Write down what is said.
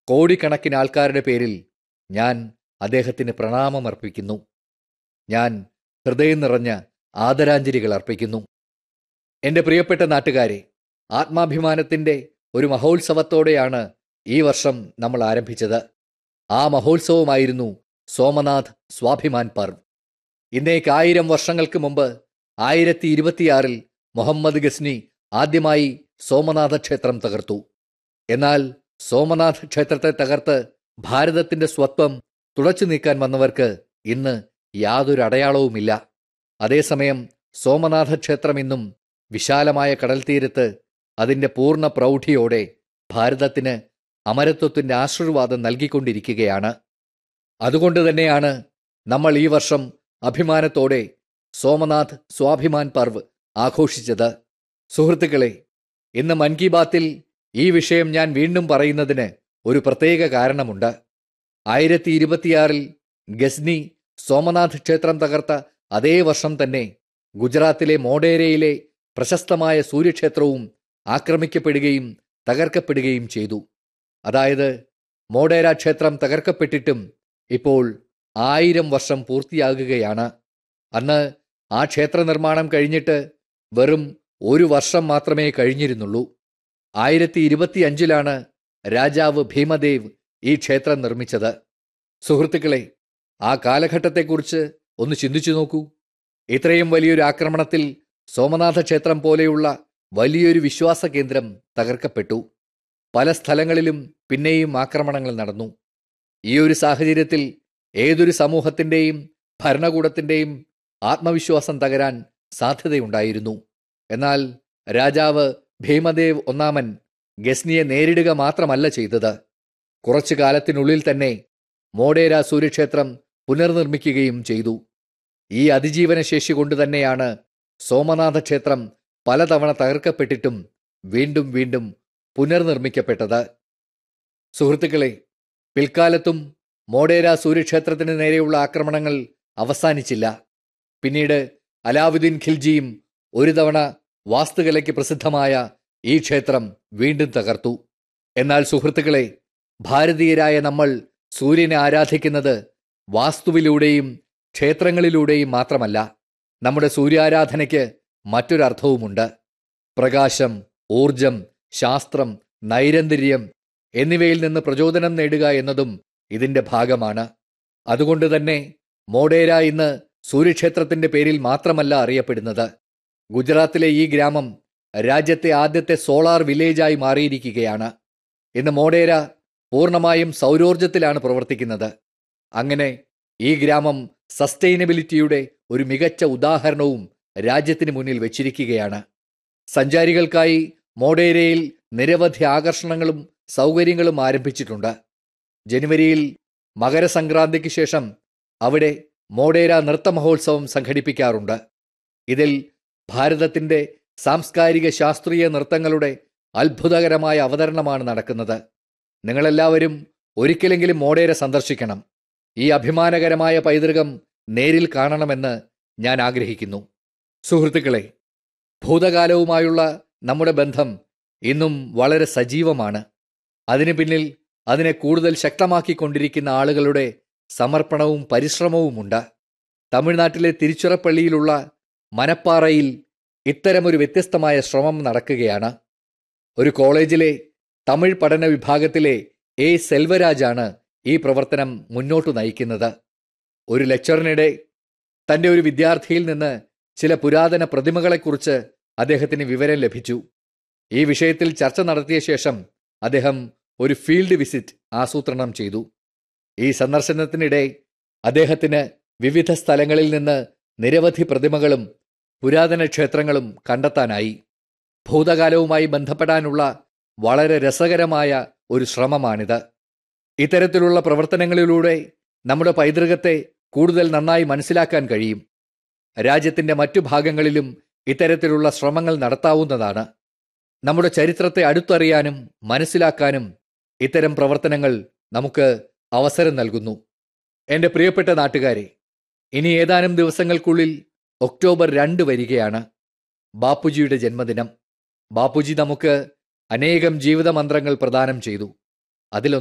കോടിക്കണക്കിന് ആൾക്കാരുടെ പേരിൽ ഞാൻ അദ്ദേഹത്തിന് പ്രണാമമർപ്പിക്കുന്നു ഞാൻ ഹൃദയം നിറഞ്ഞ ആദരാഞ്ജലികൾ അർപ്പിക്കുന്നു എൻ്റെ പ്രിയപ്പെട്ട നാട്ടുകാരെ ആത്മാഭിമാനത്തിൻ്റെ ഒരു മഹോത്സവത്തോടെയാണ് ഈ വർഷം നമ്മൾ ആരംഭിച്ചത് ആ മഹോത്സവമായിരുന്നു സോമനാഥ് സ്വാഭിമാൻ പർവ് ഇന്നേക്ക് ആയിരം വർഷങ്ങൾക്ക് മുമ്പ് ആയിരത്തി ഇരുപത്തിയാറിൽ മുഹമ്മദ് ഗസ്നി ആദ്യമായി സോമനാഥ ക്ഷേത്രം തകർത്തു എന്നാൽ സോമനാഥ് ക്ഷേത്രത്തെ തകർത്ത് ഭാരതത്തിന്റെ സ്വത്വം തുടച്ചു നീക്കാൻ വന്നവർക്ക് ഇന്ന് യാതൊരു അടയാളവുമില്ല അതേസമയം സോമനാഥ ക്ഷേത്രം ഇന്നും വിശാലമായ കടൽ തീരത്ത് അതിന്റെ പൂർണ്ണ പ്രൗഢിയോടെ ഭാരതത്തിന് അമരത്വത്തിന്റെ ആശീർവാദം നൽകിക്കൊണ്ടിരിക്കുകയാണ് അതുകൊണ്ട് തന്നെയാണ് നമ്മൾ ഈ വർഷം അഭിമാനത്തോടെ സോമനാഥ് സ്വാഭിമാൻ പർവ് ആഘോഷിച്ചത് സുഹൃത്തുക്കളെ ഇന്ന് മൻ കി ബാത്തിൽ ഈ വിഷയം ഞാൻ വീണ്ടും പറയുന്നതിന് ഒരു പ്രത്യേക കാരണമുണ്ട് ആയിരത്തി ഇരുപത്തിയാറിൽ ഗസ്നി സോമനാഥ് ക്ഷേത്രം തകർത്ത അതേ വർഷം തന്നെ ഗുജറാത്തിലെ മോഡേരയിലെ പ്രശസ്തമായ സൂര്യക്ഷേത്രവും ആക്രമിക്കപ്പെടുകയും തകർക്കപ്പെടുകയും ചെയ്തു അതായത് മോഡേര ക്ഷേത്രം തകർക്കപ്പെട്ടിട്ടും ഇപ്പോൾ ആയിരം വർഷം പൂർത്തിയാകുകയാണ് അന്ന് ആ ക്ഷേത്ര നിർമ്മാണം കഴിഞ്ഞിട്ട് വെറും ഒരു വർഷം മാത്രമേ കഴിഞ്ഞിരുന്നുള്ളൂ ആയിരത്തി ഇരുപത്തിയഞ്ചിലാണ് രാജാവ് ഭീമദേവ് ഈ ക്ഷേത്രം നിർമ്മിച്ചത് സുഹൃത്തുക്കളെ ആ കാലഘട്ടത്തെക്കുറിച്ച് ഒന്ന് ചിന്തിച്ചു നോക്കൂ ഇത്രയും വലിയൊരു ആക്രമണത്തിൽ സോമനാഥ ക്ഷേത്രം പോലെയുള്ള വലിയൊരു വിശ്വാസ കേന്ദ്രം തകർക്കപ്പെട്ടു പല സ്ഥലങ്ങളിലും പിന്നെയും ആക്രമണങ്ങൾ നടന്നു ഈ ഒരു സാഹചര്യത്തിൽ ഏതൊരു സമൂഹത്തിന്റെയും ഭരണകൂടത്തിന്റെയും ആത്മവിശ്വാസം തകരാൻ സാധ്യതയുണ്ടായിരുന്നു എന്നാൽ രാജാവ് ഭീമദേവ് ഒന്നാമൻ ഗസ്നിയെ നേരിടുക മാത്രമല്ല ചെയ്തത് കുറച്ചു കാലത്തിനുള്ളിൽ തന്നെ മോഡേര സൂര്യക്ഷേത്രം പുനർനിർമ്മിക്കുകയും ചെയ്തു ഈ അതിജീവന ശേഷി കൊണ്ട് തന്നെയാണ് സോമനാഥ ക്ഷേത്രം പലതവണ തകർക്കപ്പെട്ടിട്ടും വീണ്ടും വീണ്ടും പുനർനിർമ്മിക്കപ്പെട്ടത് സുഹൃത്തുക്കളെ പിൽക്കാലത്തും മോഡേര സൂര്യക്ഷേത്രത്തിന് നേരെയുള്ള ആക്രമണങ്ങൾ അവസാനിച്ചില്ല പിന്നീട് അലാവുദ്ദീൻ ഖിൽജിയും ഒരു തവണ വാസ്തുകലയ്ക്ക് പ്രസിദ്ധമായ ഈ ക്ഷേത്രം വീണ്ടും തകർത്തു എന്നാൽ സുഹൃത്തുക്കളെ ഭാരതീയരായ നമ്മൾ സൂര്യനെ ആരാധിക്കുന്നത് വാസ്തുവിലൂടെയും ക്ഷേത്രങ്ങളിലൂടെയും മാത്രമല്ല നമ്മുടെ സൂര്യാരാധനയ്ക്ക് മറ്റൊരർത്ഥവുമുണ്ട് പ്രകാശം ഊർജം ശാസ്ത്രം നൈരന്തര്യം എന്നിവയിൽ നിന്ന് പ്രചോദനം നേടുക എന്നതും ഇതിന്റെ ഭാഗമാണ് അതുകൊണ്ട് തന്നെ മോഡേര ഇന്ന് സൂര്യക്ഷേത്രത്തിന്റെ പേരിൽ മാത്രമല്ല അറിയപ്പെടുന്നത് ഗുജറാത്തിലെ ഈ ഗ്രാമം രാജ്യത്തെ ആദ്യത്തെ സോളാർ വില്ലേജായി മാറിയിരിക്കുകയാണ് ഇന്ന് മോഡേര പൂർണ്ണമായും സൗരോർജത്തിലാണ് പ്രവർത്തിക്കുന്നത് അങ്ങനെ ഈ ഗ്രാമം സസ്റ്റൈനബിലിറ്റിയുടെ ഒരു മികച്ച ഉദാഹരണവും രാജ്യത്തിന് മുന്നിൽ വച്ചിരിക്കുകയാണ് സഞ്ചാരികൾക്കായി മോഡേരയിൽ നിരവധി ആകർഷണങ്ങളും സൗകര്യങ്ങളും ആരംഭിച്ചിട്ടുണ്ട് ജനുവരിയിൽ മകരസംക്രാന്തിക്ക് ശേഷം അവിടെ മോഡേര നൃത്ത മഹോത്സവം സംഘടിപ്പിക്കാറുണ്ട് ഇതിൽ ഭാരതത്തിന്റെ സാംസ്കാരിക ശാസ്ത്രീയ നൃത്തങ്ങളുടെ അത്ഭുതകരമായ അവതരണമാണ് നടക്കുന്നത് നിങ്ങളെല്ലാവരും ഒരിക്കലെങ്കിലും മോഡേര സന്ദർശിക്കണം ഈ അഭിമാനകരമായ പൈതൃകം നേരിൽ കാണണമെന്ന് ഞാൻ ആഗ്രഹിക്കുന്നു സുഹൃത്തുക്കളെ ഭൂതകാലവുമായുള്ള നമ്മുടെ ബന്ധം ഇന്നും വളരെ സജീവമാണ് അതിനു പിന്നിൽ അതിനെ കൂടുതൽ ശക്തമാക്കിക്കൊണ്ടിരിക്കുന്ന ആളുകളുടെ സമർപ്പണവും പരിശ്രമവുമുണ്ട് തമിഴ്നാട്ടിലെ തിരുച്ചിറപ്പള്ളിയിലുള്ള മനപ്പാറയിൽ ഇത്തരമൊരു വ്യത്യസ്തമായ ശ്രമം നടക്കുകയാണ് ഒരു കോളേജിലെ തമിഴ് പഠന വിഭാഗത്തിലെ എ സെൽവരാജാണ് ഈ പ്രവർത്തനം മുന്നോട്ട് നയിക്കുന്നത് ഒരു ലെക്ചറിനിടെ തന്റെ ഒരു വിദ്യാർത്ഥിയിൽ നിന്ന് ചില പുരാതന പ്രതിമകളെക്കുറിച്ച് അദ്ദേഹത്തിന് വിവരം ലഭിച്ചു ഈ വിഷയത്തിൽ ചർച്ച നടത്തിയ ശേഷം അദ്ദേഹം ഒരു ഫീൽഡ് വിസിറ്റ് ആസൂത്രണം ചെയ്തു ഈ സന്ദർശനത്തിനിടെ അദ്ദേഹത്തിന് വിവിധ സ്ഥലങ്ങളിൽ നിന്ന് നിരവധി പ്രതിമകളും പുരാതന ക്ഷേത്രങ്ങളും കണ്ടെത്താനായി ഭൂതകാലവുമായി ബന്ധപ്പെടാനുള്ള വളരെ രസകരമായ ഒരു ശ്രമമാണിത് ഇത്തരത്തിലുള്ള പ്രവർത്തനങ്ങളിലൂടെ നമ്മുടെ പൈതൃകത്തെ കൂടുതൽ നന്നായി മനസ്സിലാക്കാൻ കഴിയും രാജ്യത്തിന്റെ മറ്റു ഭാഗങ്ങളിലും ഇത്തരത്തിലുള്ള ശ്രമങ്ങൾ നടത്താവുന്നതാണ് നമ്മുടെ ചരിത്രത്തെ അടുത്തറിയാനും മനസ്സിലാക്കാനും ഇത്തരം പ്രവർത്തനങ്ങൾ നമുക്ക് അവസരം നൽകുന്നു എൻ്റെ പ്രിയപ്പെട്ട നാട്ടുകാരെ ഇനി ഏതാനും ദിവസങ്ങൾക്കുള്ളിൽ ഒക്ടോബർ രണ്ട് വരികയാണ് ബാപ്പുജിയുടെ ജന്മദിനം ബാപ്പുജി നമുക്ക് അനേകം ജീവിത മന്ത്രങ്ങൾ പ്രദാനം ചെയ്തു അതിലൊന്ന്